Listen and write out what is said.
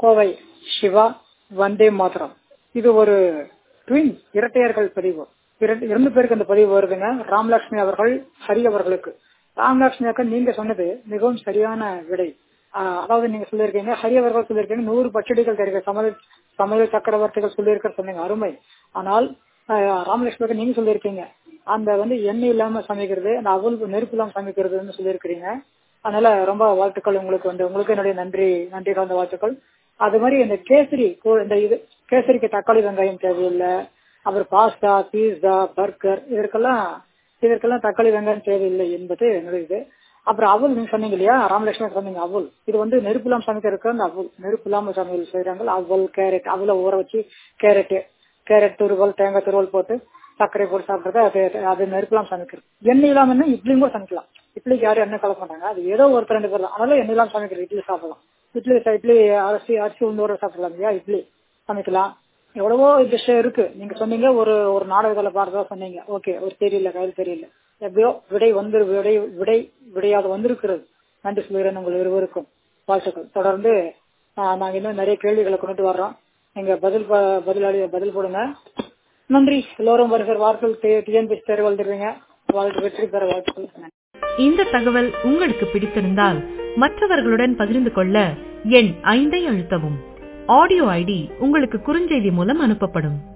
கோவை சிவா வந்தே மாதரம் இது ஒரு ட்வின் இரட்டையர்கள் பதிவு இரண்டு இரண்டு பேருக்கு அந்த பதிவு வருதுங்க ராமலட்சுமி அவர்கள் ஹரி அவர்களுக்கு ராமலட்சுமி அக்கா நீங்க சொன்னது மிகவும் சரியான விடை ஆஹ் அதாவது நீங்க சொல்லியிருக்கீங்க ஹரி அவர்கள் சொல்லியிருக்கீங்க நூறு பச்சடிகள் தெரிவிக்க சமய சமய சக்கரவர்த்திகள் சொல்லியிருக்க சொன்னீங்க அருமை ஆனால் ஆஹ் ராமலட்சுமி அக்கா நீங்க சொல்லியிருக்கீங்க அந்த வந்து எண்ணெய் இல்லாம சமைக்கிறது அந்த அவல் நெருப்பு இல்லாம சமைக்கிறதுன்னு சொல்லியிருக்கிறீங்க அதனால ரொம்ப வாழ்த்துக்கள் உங்களுக்கு வந்து உங்களுக்கு என்னுடைய நன்றி நன்றி கலந்த வாழ்த்துக்கள் அது மாதிரி இந்த கேசரி கோ- இந்த இது கேசரிக்கு தக்காளி வெங்காயம் தேவையில்லை அப்புறம் பாஸ்தா பீஸா பர்கர் இதற்கெல்லாம் இதற்கெல்லாம் தக்காளி வெங்காயம் தேவையில்லை என்பது என்னுடைய இது அப்புறம் அவல் நீங்க சொன்னீங்க இல்லையா ராமலட்சுமி சொன்னீங்க அவல் இது வந்து நெருப்பு இல்லாம சமைக்கிறதுக்கு அந்த அவல் நெருப்பு இல்லாம சமையல் செய்யறாங்க அவல் கேரட் அவல ஊற வச்சு கேரட் கேரட் துருவல் தேங்காய் துருவல் போட்டு சர்க்கரை போட்டு சாப்பிடுறது அது அது நெருப்பு இல்லாம சமைக்கிறது எண்ணெய் இல்லாம இட்லியும் கூட சமைக்கலாம் இட்லிக்கு யாரும் எண்ணெய் கலக்க மாட்டாங்க அது ஏதோ ஒருத்தர் ரெண்டு பேர் தான் அதனால எண்ணெய் இல்லாம சமைக்கிறது இட்லி சாப்பிடலாம் இட்லி இட்லி அரிசி அரிசி உளுந்தோட சாப்பிடலாம் இல்லையா இட்லி சமைக்கலாம் எவ்வளவோ டிஷ் இருக்கு நீங்க சொன்னீங்க ஒரு ஒரு நாடகத்துல பார்த்ததா சொன்னீங்க ஓகே ஒரு தெரியல கையில் தெரியல எப்படியோ விடை வந்து விடை விடை விடையாக வந்திருக்கிறது நன்றி சொல்கிறேன் உங்கள் இருவருக்கும் வாழ்த்துக்கள் தொடர்ந்து ஆஹ், நாங்க இன்னும் நிறைய கேள்விகளை கொண்டுட்டு வர்றோம் நீங்க பதில் ப- பதிலாளி பதில் போடுங்க நன்றி எல்லோரும் வருகிற வாரத்தில் டிஎன்பிசி தேர்வு எழுதுறீங்க வாழ்த்து வெற்றி பெற வாழ்த்துக்கள் நன்றி. இந்த தகவல் உங்களுக்கு பிடித்திருந்தால் மற்றவர்களுடன் பகிர்ந்து கொள்ள எண் ஐந்தை அழுத்தவும் ஆடியோ ஐடி உங்களுக்கு குறுஞ்செய்தி மூலம் அனுப்பப்படும்